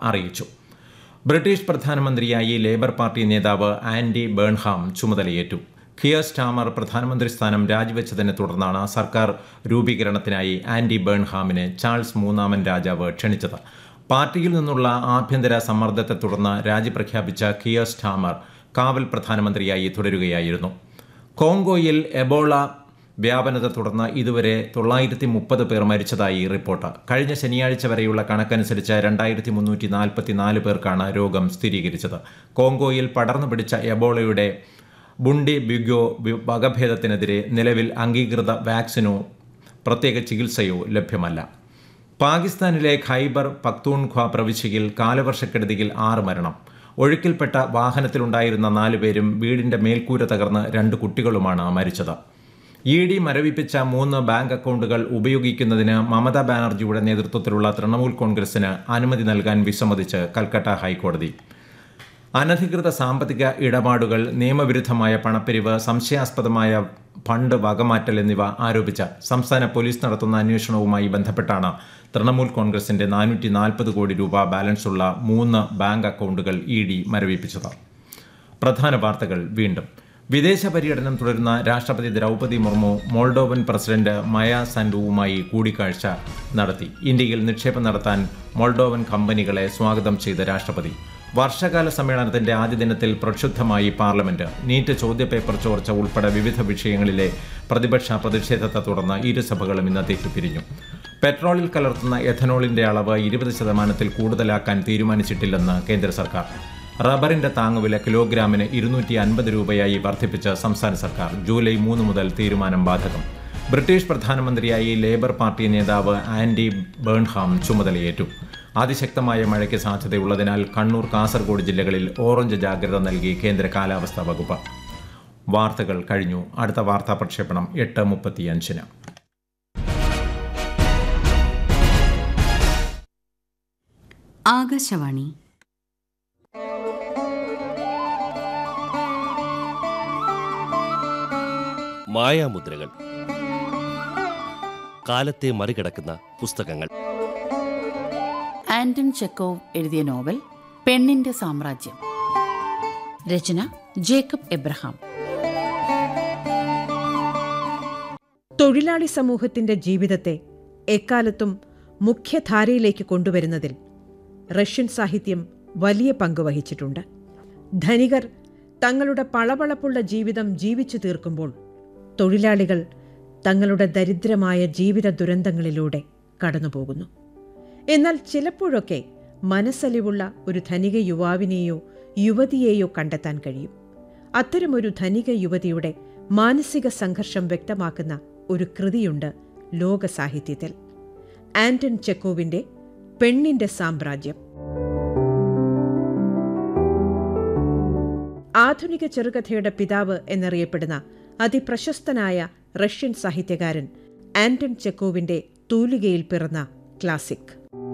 അറിയിച്ചു ബ്രിട്ടീഷ് പ്രധാനമന്ത്രിയായി Labour Party നേതാവ് ആൻഡി ബേൺഹാം ചുമതലയേറ്റു കിയർ സ്റ്റാമർ പ്രധാനമന്ത്രി സ്ഥാനം രാജിവെച്ചതിനെ തുടർന്നാണ് സർക്കാർ രൂപീകരണത്തിനായി ആൻഡി ബേൺഹാമിനെ ചാൾസ് മൂന്നാമൻ രാജാവ് ക്ഷണിച്ചത് പാർട്ടിയിൽ നിന്നുള്ള ആഭ്യന്തര സമ്മർദ്ദത്തെ തുടർന്ന് രാജി പ്രഖ്യാപിച്ച കിയർ സ്റ്റാമർ കാവൽ പ്രധാനമന്ത്രിയായി തുടരുകയായിരുന്നു കോങ്കോയിൽ എബോള വ്യാപനത്തെ തുടർന്ന് ഇതുവരെ തൊള്ളായിരത്തി മുപ്പത് പേർ മരിച്ചതായി റിപ്പോർട്ട് കഴിഞ്ഞ ശനിയാഴ്ച വരെയുള്ള കണക്കനുസരിച്ച് രണ്ടായിരത്തി മുന്നൂറ്റി നാൽപ്പത്തിനാല് പേർക്കാണ് രോഗം സ്ഥിരീകരിച്ചത് കോങ്കോയിൽ പടർന്നു പിടിച്ച എബോളയുടെ ബുണ്ടി ബിഗോ വകഭേദത്തിനെതിരെ നിലവിൽ അംഗീകൃത വാക്സിനോ പ്രത്യേക ചികിത്സയോ ലഭ്യമല്ല പാകിസ്ഥാനിലെ ഖൈബർ പക്തൂൺഖ്വ പ്രവിശ്യയിൽ കാലവർഷക്കെടുതിയിൽ ആറ് മരണം ഒഴുക്കിൽപ്പെട്ട വാഹനത്തിലുണ്ടായിരുന്ന നാലുപേരും വീടിന്റെ മേൽക്കൂര തകർന്ന് രണ്ട് കുട്ടികളുമാണ് മരിച്ചത് ഇ ഡി മരവിപ്പിച്ച മൂന്ന് ബാങ്ക് അക്കൗണ്ടുകൾ ഉപയോഗിക്കുന്നതിന് മമതാ ബാനർജിയുടെ നേതൃത്വത്തിലുള്ള തൃണമൂൽ കോൺഗ്രസിന് അനുമതി നൽകാൻ വിസമ്മതിച്ച് കൽക്കട്ട ഹൈക്കോടതി അനധികൃത സാമ്പത്തിക ഇടപാടുകൾ നിയമവിരുദ്ധമായ പണപ്പിരിവ് സംശയാസ്പദമായ ഫണ്ട് വകമാറ്റൽ എന്നിവ ആരോപിച്ച സംസ്ഥാന പോലീസ് നടത്തുന്ന അന്വേഷണവുമായി ബന്ധപ്പെട്ടാണ് തൃണമൂൽ കോൺഗ്രസിന്റെ നാനൂറ്റി നാൽപ്പത് കോടി രൂപ ബാലൻസുള്ള മൂന്ന് ബാങ്ക് അക്കൗണ്ടുകൾ ഇ ഡി മരവിപ്പിച്ചത് പ്രധാന വാർത്തകൾ വീണ്ടും വിദേശ പര്യടനം തുടരുന്ന രാഷ്ട്രപതി ദ്രൗപദി മുർമു മോൾഡോവൻ പ്രസിഡന്റ് മയ സാൻഡുവുമായി കൂടിക്കാഴ്ച നടത്തി ഇന്ത്യയിൽ നിക്ഷേപം നടത്താൻ മോൾഡോവൻ കമ്പനികളെ സ്വാഗതം ചെയ്ത രാഷ്ട്രപതി വർഷകാല സമ്മേളനത്തിന്റെ ആദ്യ ദിനത്തിൽ പ്രക്ഷുബ്ധമായി പാർലമെന്റ് നീറ്റ് ചോദ്യപേപ്പർ ചോർച്ച ഉൾപ്പെടെ വിവിധ വിഷയങ്ങളിലെ പ്രതിപക്ഷ പ്രതിഷേധത്തെ തുടർന്ന് ഇരുസഭകളും ഇന്നത്തേക്ക് പിരിഞ്ഞു പെട്രോളിൽ കലർത്തുന്ന എഥനോളിന്റെ അളവ് ഇരുപത് ശതമാനത്തിൽ കൂടുതലാക്കാൻ തീരുമാനിച്ചിട്ടില്ലെന്ന് കേന്ദ്ര സർക്കാർ റബ്ബറിന്റെ താങ്ങുവില കിലോഗ്രാമിന് ഇരുന്നൂറ്റി അൻപത് രൂപയായി വർദ്ധിപ്പിച്ച സംസ്ഥാന സർക്കാർ ജൂലൈ മൂന്ന് മുതൽ തീരുമാനം ബാധകം ബ്രിട്ടീഷ് പ്രധാനമന്ത്രിയായി ലേബർ പാർട്ടി നേതാവ് ആൻഡി ബേൺഹാം ചുമതലയേറ്റു അതിശക്തമായ മഴയ്ക്ക് സാധ്യതയുള്ളതിനാൽ കണ്ണൂർ കാസർഗോഡ് ജില്ലകളിൽ ഓറഞ്ച് ജാഗ്രത നൽകി കേന്ദ്ര കാലാവസ്ഥാ വകുപ്പ് വാർത്തകൾ കഴിഞ്ഞു അടുത്ത വാർത്താ പ്രക്ഷേപണം എട്ട് മുപ്പത്തിയഞ്ചിന് ആകാശവാണി മായാമുദ്രകൾ കാലത്തെ മറികടക്കുന്ന പുസ്തകങ്ങൾ ആന്റൺ ചെക്കോവ് എഴുതിയ നോവൽ പെണ്ണിന്റെ സാമ്രാജ്യം രചന ജേക്കബ് എബ്രഹാം തൊഴിലാളി സമൂഹത്തിന്റെ ജീവിതത്തെ എക്കാലത്തും മുഖ്യധാരയിലേക്ക് കൊണ്ടുവരുന്നതിൽ റഷ്യൻ സാഹിത്യം വലിയ പങ്ക് വഹിച്ചിട്ടുണ്ട് ധനികർ തങ്ങളുടെ പളപളപ്പുള്ള ജീവിതം ജീവിച്ചു തീർക്കുമ്പോൾ തൊഴിലാളികൾ തങ്ങളുടെ ദരിദ്രമായ ജീവിത ദുരന്തങ്ങളിലൂടെ കടന്നുപോകുന്നു എന്നാൽ ചിലപ്പോഴൊക്കെ മനസ്സലിവുള്ള ഒരു ധനിക യുവാവിനെയോ യുവതിയെയോ കണ്ടെത്താൻ കഴിയും അത്തരമൊരു ധനിക യുവതിയുടെ മാനസിക സംഘർഷം വ്യക്തമാക്കുന്ന ഒരു കൃതിയുണ്ട് ലോക സാഹിത്യത്തിൽ ആന്റൺ ചെക്കോവിന്റെ പെണ്ണിന്റെ സാമ്രാജ്യം ആധുനിക ചെറുകഥയുടെ പിതാവ് എന്നറിയപ്പെടുന്ന അതിപ്രശസ്തനായ റഷ്യൻ സാഹിത്യകാരൻ ആന്റൺ ചെക്കോവിന്റെ തൂലികയിൽ പിറന്ന ക്ലാസിക്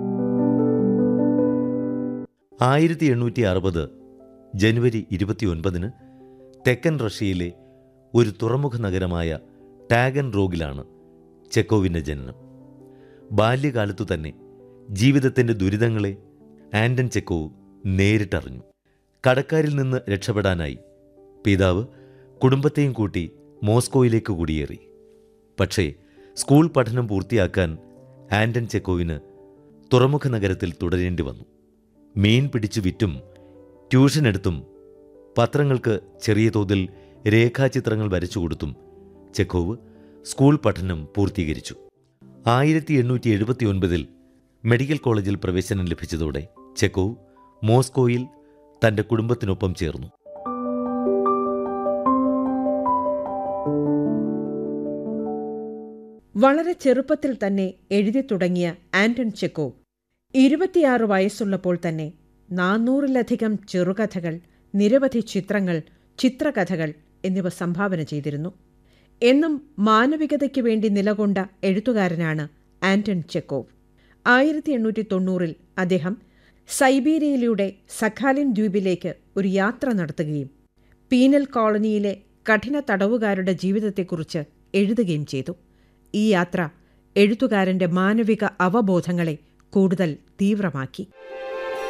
ആയിരത്തി എണ്ണൂറ്റി അറുപത് ജനുവരി ഇരുപത്തിയൊൻപതിന് തെക്കൻ റഷ്യയിലെ ഒരു തുറമുഖ നഗരമായ ടാഗൻ റോഗിലാണ് ചെക്കോവിൻ്റെ ജനനം ബാല്യകാലത്തു തന്നെ ജീവിതത്തിൻ്റെ ദുരിതങ്ങളെ ആൻഡൻ ചെക്കോവ് നേരിട്ടറിഞ്ഞു കടക്കാരിൽ നിന്ന് രക്ഷപ്പെടാനായി പിതാവ് കുടുംബത്തെയും കൂട്ടി മോസ്കോയിലേക്ക് കുടിയേറി പക്ഷേ സ്കൂൾ പഠനം പൂർത്തിയാക്കാൻ ആൻഡൻ ചെക്കോവിന് തുറമുഖ നഗരത്തിൽ തുടരേണ്ടി വന്നു മീൻ പിടിച്ചു വിറ്റും ട്യൂഷൻ എടുത്തും പത്രങ്ങൾക്ക് ചെറിയ തോതിൽ രേഖാചിത്രങ്ങൾ വരച്ചു കൊടുത്തും ചെക്കോവ് സ്കൂൾ പഠനം പൂർത്തീകരിച്ചു ആയിരത്തി എണ്ണൂറ്റി എഴുപത്തി ഒൻപതിൽ മെഡിക്കൽ കോളേജിൽ പ്രവേശനം ലഭിച്ചതോടെ ചെക്കോവ് മോസ്കോയിൽ തന്റെ കുടുംബത്തിനൊപ്പം ചേർന്നു വളരെ ചെറുപ്പത്തിൽ തന്നെ എഴുതി തുടങ്ങിയ ആന്റൺ ചെക്കോവ് ഇരുപത്തിയാറ് വയസ്സുള്ളപ്പോൾ തന്നെ നാനൂറിലധികം ചെറുകഥകൾ നിരവധി ചിത്രങ്ങൾ ചിത്രകഥകൾ എന്നിവ സംഭാവന ചെയ്തിരുന്നു എന്നും മാനവികതയ്ക്ക് വേണ്ടി നിലകൊണ്ട എഴുത്തുകാരനാണ് ആന്റൺ ചെക്കോവ് ആയിരത്തി എണ്ണൂറ്റി തൊണ്ണൂറിൽ അദ്ദേഹം സൈബീരിയയിലൂടെ സഖാലിൻ ദ്വീപിലേക്ക് ഒരു യാത്ര നടത്തുകയും പീനൽ കോളനിയിലെ കഠിന തടവുകാരുടെ ജീവിതത്തെക്കുറിച്ച് എഴുതുകയും ചെയ്തു ഈ യാത്ര എഴുത്തുകാരന്റെ മാനവിക അവബോധങ്ങളെ കൂടുതൽ തീവ്രമാക്കി